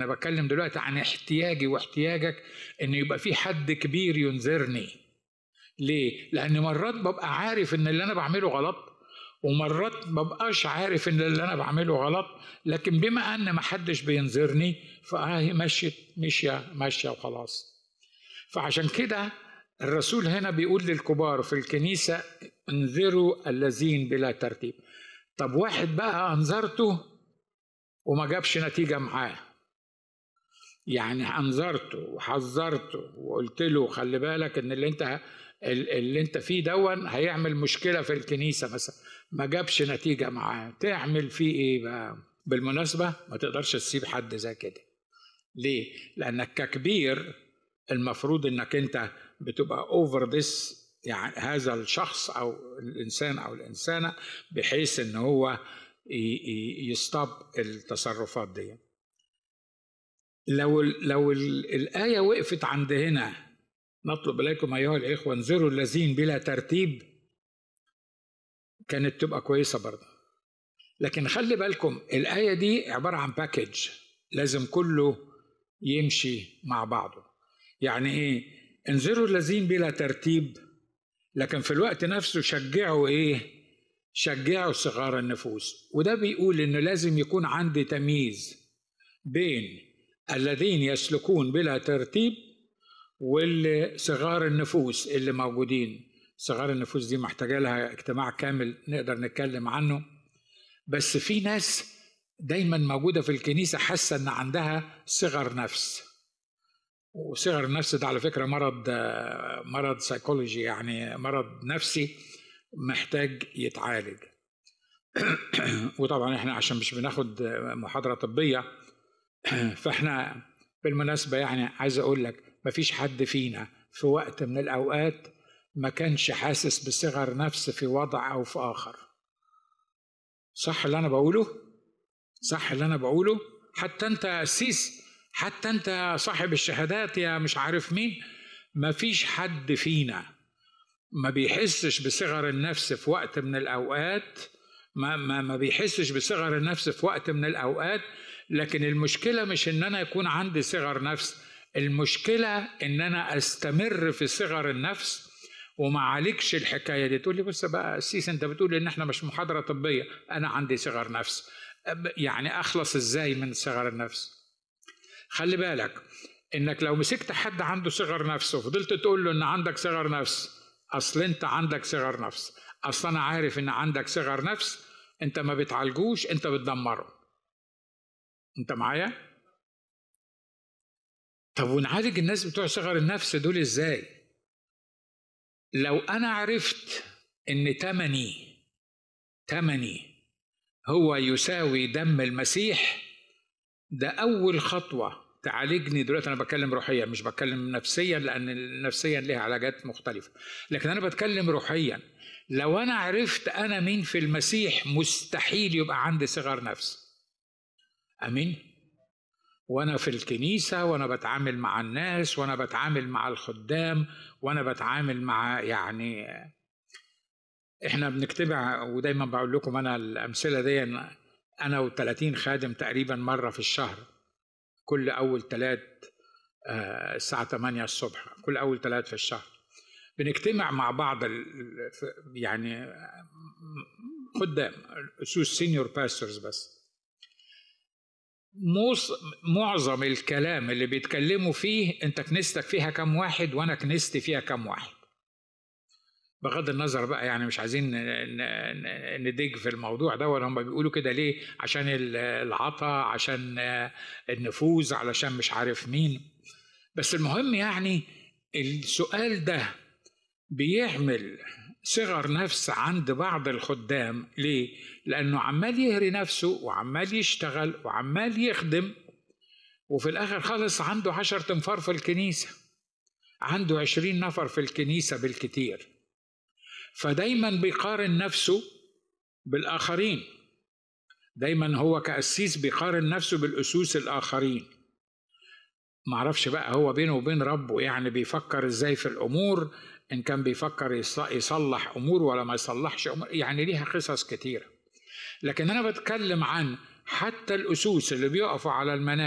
بتكلم دلوقتي عن احتياجي واحتياجك ان يبقى في حد كبير ينذرني ليه لان مرات ببقى عارف ان اللي انا بعمله غلط ومرات مبقاش عارف ان اللي انا بعمله غلط لكن بما ان محدش بينذرني فاهي مشيت مشيه ماشيه وخلاص فعشان كده الرسول هنا بيقول للكبار في الكنيسه انذروا الذين بلا ترتيب طب واحد بقى انذرته وما جابش نتيجه معاه يعني انذرته وحذرته وقلت له خلي بالك ان اللي انت اللي انت فيه دون هيعمل مشكله في الكنيسه مثلا ما جابش نتيجه معاه تعمل فيه ايه بقى بالمناسبه ما تقدرش تسيب حد زي كده ليه لانك ككبير المفروض انك انت بتبقى اوفر ذس يعني هذا الشخص او الانسان او الانسانه بحيث ان هو يستوب التصرفات دي لو لو الايه وقفت عند هنا نطلب اليكم ايها الاخوه انظروا الذين بلا ترتيب كانت تبقى كويسه برضه لكن خلي بالكم الايه دي عباره عن باكج لازم كله يمشي مع بعضه يعني ايه انذروا الذين بلا ترتيب لكن في الوقت نفسه شجعوا ايه شجعوا صغار النفوس وده بيقول انه لازم يكون عندي تمييز بين الذين يسلكون بلا ترتيب والصغار النفوس اللي موجودين صغار النفوس دي محتاجه لها اجتماع كامل نقدر نتكلم عنه بس في ناس دايما موجوده في الكنيسه حاسه ان عندها صغر نفس وصغر النفس ده على فكره مرض مرض سيكولوجي يعني مرض نفسي محتاج يتعالج وطبعا احنا عشان مش بناخد محاضره طبيه فاحنا بالمناسبه يعني عايز اقول لك مفيش حد فينا في وقت من الاوقات ما كانش حاسس بصغر نفس في وضع او في اخر صح اللي انا بقوله صح اللي انا بقوله حتى انت قسيس حتى انت صاحب الشهادات يا مش عارف مين ما فيش حد فينا ما بيحسش بصغر النفس في وقت من الاوقات ما ما ما بيحسش بصغر النفس في وقت من الاوقات لكن المشكله مش ان انا يكون عندي صغر نفس المشكله ان انا استمر في صغر النفس وما عليكش الحكايه دي تقول لي بص بقى السيس انت بتقول ان احنا مش محاضره طبيه انا عندي صغر نفس يعني اخلص ازاي من صغر النفس خلي بالك انك لو مسكت حد عنده صغر نفس وفضلت تقول له ان عندك صغر نفس اصل انت عندك صغر نفس اصل انا عارف ان عندك صغر نفس انت ما بتعالجوش انت بتدمره انت معايا طب ونعالج الناس بتوع صغر النفس دول ازاي لو انا عرفت ان تمني تمني هو يساوي دم المسيح ده اول خطوه تعالجني دلوقتي انا بتكلم روحيا مش بتكلم نفسيا لان نفسيا ليها علاجات مختلفه لكن انا بتكلم روحيا لو انا عرفت انا مين في المسيح مستحيل يبقى عندي صغر نفس امين وانا في الكنيسه وانا بتعامل مع الناس وانا بتعامل مع الخدام وانا بتعامل مع يعني احنا بنجتمع ودايما بقول لكم انا الامثله دي انا و30 خادم تقريبا مره في الشهر كل اول ثلاث الساعه 8 الصبح كل اول ثلاث في الشهر بنجتمع مع بعض يعني خدام اسوس سينيور باسترز بس معظم الكلام اللي بيتكلموا فيه انت كنيستك فيها كم واحد وانا كنيستي فيها كم واحد بغض النظر بقى يعني مش عايزين ندج في الموضوع ده ولا هم بيقولوا كده ليه عشان العطا عشان النفوذ علشان مش عارف مين بس المهم يعني السؤال ده بيعمل صغر نفس عند بعض الخدام ليه؟ لأنه عمال يهري نفسه وعمال يشتغل وعمال يخدم وفي الآخر خالص عنده عشر تنفار في الكنيسة عنده عشرين نفر في الكنيسة بالكتير فدايما بيقارن نفسه بالآخرين دايما هو كأسيس بيقارن نفسه بالأسوس الآخرين معرفش بقى هو بينه وبين ربه يعني بيفكر ازاي في الأمور إن كان بيفكر يصلح أمور ولا ما يصلحش أمور يعني ليها قصص كتيرة لكن أنا بتكلم عن حتى الأسوس اللي بيقفوا على المنابر